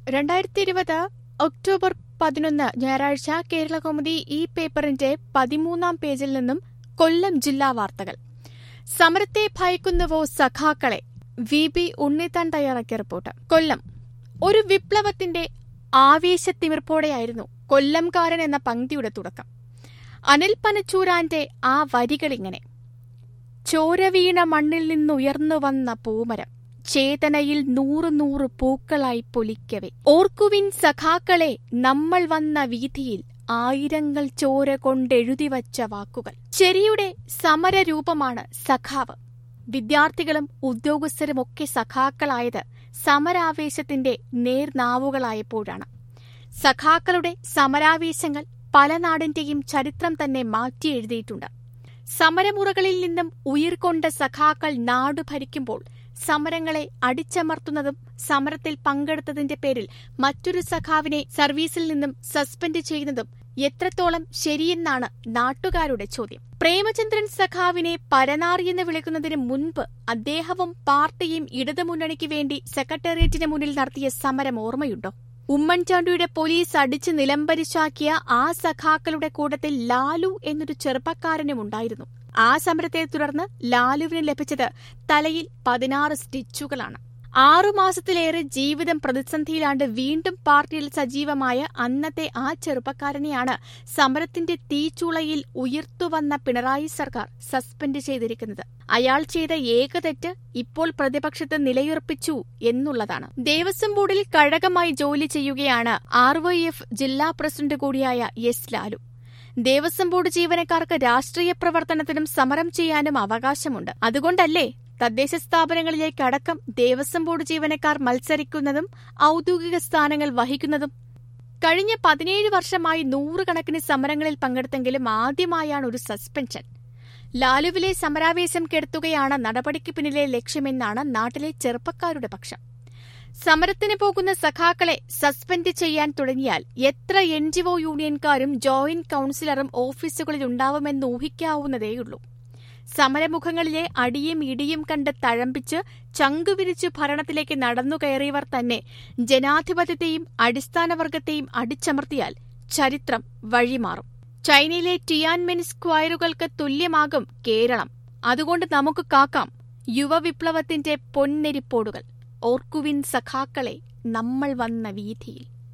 രണ്ടായിരത്തി ഇരുപത് ഒക്ടോബർ പതിനൊന്ന് ഞായറാഴ്ച കേരളകൗമുദി ഈ പേപ്പറിന്റെ പതിമൂന്നാം പേജിൽ നിന്നും കൊല്ലം ജില്ലാ വാർത്തകൾ സമരത്തെ ഭയക്കുന്നുവോ സഖാക്കളെ വി ബി ഉണ്ണിത്താൻ തയ്യാറാക്കിയ റിപ്പോർട്ട് കൊല്ലം ഒരു വിപ്ലവത്തിന്റെ ആവേശത്തിമിർപ്പോടെയായിരുന്നു കൊല്ലംകാരൻ എന്ന പങ്ക്തിയുടെ തുടക്കം അനിൽ പനച്ചൂരാന്റെ ആ വരികളിങ്ങനെ ചോരവീണ മണ്ണിൽ നിന്നുയർന്നു വന്ന പൂമരം ചേതനയിൽ നൂറു നൂറ് പൂക്കളായി പൊലിക്കവേ ഓർക്കുവിൻ സഖാക്കളെ നമ്മൾ വന്ന വീതിയിൽ ആയിരങ്ങൾ ചോര കൊണ്ടെഴുതിവച്ച വാക്കുകൾ ശരിയുടെ സമരരൂപമാണ് സഖാവ് വിദ്യാർത്ഥികളും ഉദ്യോഗസ്ഥരുമൊക്കെ സഖാക്കളായത് സമരാവേശത്തിന്റെ നേർനാവുകളായപ്പോഴാണ് സഖാക്കളുടെ സമരാവേശങ്ങൾ പല നാടിന്റെയും ചരിത്രം തന്നെ മാറ്റിയെഴുതിയിട്ടുണ്ട് സമരമുറകളിൽ നിന്നും ഉയിർകൊണ്ട സഖാക്കൾ നാടു ഭരിക്കുമ്പോൾ സമരങ്ങളെ അടിച്ചമർത്തുന്നതും സമരത്തിൽ പങ്കെടുത്തതിന്റെ പേരിൽ മറ്റൊരു സഖാവിനെ സർവീസിൽ നിന്നും സസ്പെൻഡ് ചെയ്യുന്നതും എത്രത്തോളം ശരിയെന്നാണ് നാട്ടുകാരുടെ ചോദ്യം പ്രേമചന്ദ്രൻ സഖാവിനെ പരനാറിയെന്ന് വിളിക്കുന്നതിന് മുൻപ് അദ്ദേഹവും പാർട്ടിയും ഇടതുമുന്നണിക്ക് വേണ്ടി സെക്രട്ടേറിയറ്റിന് മുന്നിൽ നടത്തിയ സമരം ഓർമ്മയുണ്ടോ ഉമ്മൻചാണ്ടിയുടെ പോലീസ് അടിച്ച് നിലംപരിശാക്കിയ ആ സഖാക്കളുടെ കൂട്ടത്തിൽ ലാലു എന്നൊരു ചെറുപ്പക്കാരനുമുണ്ടായിരുന്നു ആ സമരത്തെ തുടർന്ന് ലാലുവിന് ലഭിച്ചത് തലയിൽ പതിനാറ് സ്റ്റിച്ചുകളാണ് ആറുമാസത്തിലേറെ ജീവിതം പ്രതിസന്ധിയിലാണ്ട് വീണ്ടും പാർട്ടിയിൽ സജീവമായ അന്നത്തെ ആ ചെറുപ്പക്കാരനെയാണ് സമരത്തിന്റെ തീച്ചുളയിൽ ഉയർത്തുവന്ന പിണറായി സർക്കാർ സസ്പെൻഡ് ചെയ്തിരിക്കുന്നത് അയാൾ ചെയ്ത ഏക തെറ്റ് ഇപ്പോൾ പ്രതിപക്ഷത്ത് നിലയുറപ്പിച്ചു എന്നുള്ളതാണ് ദേവസ്വം ബോർഡിൽ കഴകമായി ജോലി ചെയ്യുകയാണ് ആർ വൈ എഫ് ജില്ലാ പ്രസിഡന്റ് കൂടിയായ എസ് ലാലു ദേവസ്വം ബോർഡ് ജീവനക്കാർക്ക് രാഷ്ട്രീയ പ്രവർത്തനത്തിനും സമരം ചെയ്യാനും അവകാശമുണ്ട് അതുകൊണ്ടല്ലേ തദ്ദേശ സ്ഥാപനങ്ങളിലേക്ക് അടക്കം ദേവസ്വം ബോർഡ് ജീവനക്കാർ മത്സരിക്കുന്നതും ഔദ്യോഗിക സ്ഥാനങ്ങൾ വഹിക്കുന്നതും കഴിഞ്ഞ പതിനേഴ് വർഷമായി നൂറുകണക്കിന് സമരങ്ങളിൽ പങ്കെടുത്തെങ്കിലും ആദ്യമായാണ് ഒരു സസ്പെൻഷൻ ലാലുവിലെ സമരാവേശം കെടുത്തുകയാണ് നടപടിക്ക് പിന്നിലെ ലക്ഷ്യമെന്നാണ് നാട്ടിലെ ചെറുപ്പക്കാരുടെ പക്ഷം സമരത്തിന് പോകുന്ന സഖാക്കളെ സസ്പെൻഡ് ചെയ്യാൻ തുടങ്ങിയാൽ എത്ര എൻ ജി ഒ യൂണിയൻകാരും ജോയിന്റ് കൌൺസിലറും ഓഫീസുകളിൽ ഉണ്ടാവുമെന്ന് ഊഹിക്കാവുന്നതേയുള്ളൂ സമരമുഖങ്ങളിലെ അടിയും ഇടിയും കണ്ട് തഴമ്പിച്ച് ചങ്കുവിരിച്ച് ഭരണത്തിലേക്ക് നടന്നുകയറിയവർ തന്നെ ജനാധിപത്യത്തെയും അടിസ്ഥാനവർഗത്തെയും അടിച്ചമർത്തിയാൽ ചരിത്രം വഴിമാറും ചൈനയിലെ ടിയാൻമെൻ സ്ക്വയറുകൾക്ക് തുല്യമാകും കേരളം അതുകൊണ്ട് നമുക്ക് കാക്കാം യുവവിപ്ലവത്തിന്റെ പൊന്നെരിപ്പോടുകൾ ഓർക്കുവിൻ സഖാക്കളെ നമ്മൾ വന്ന വീതിയിൽ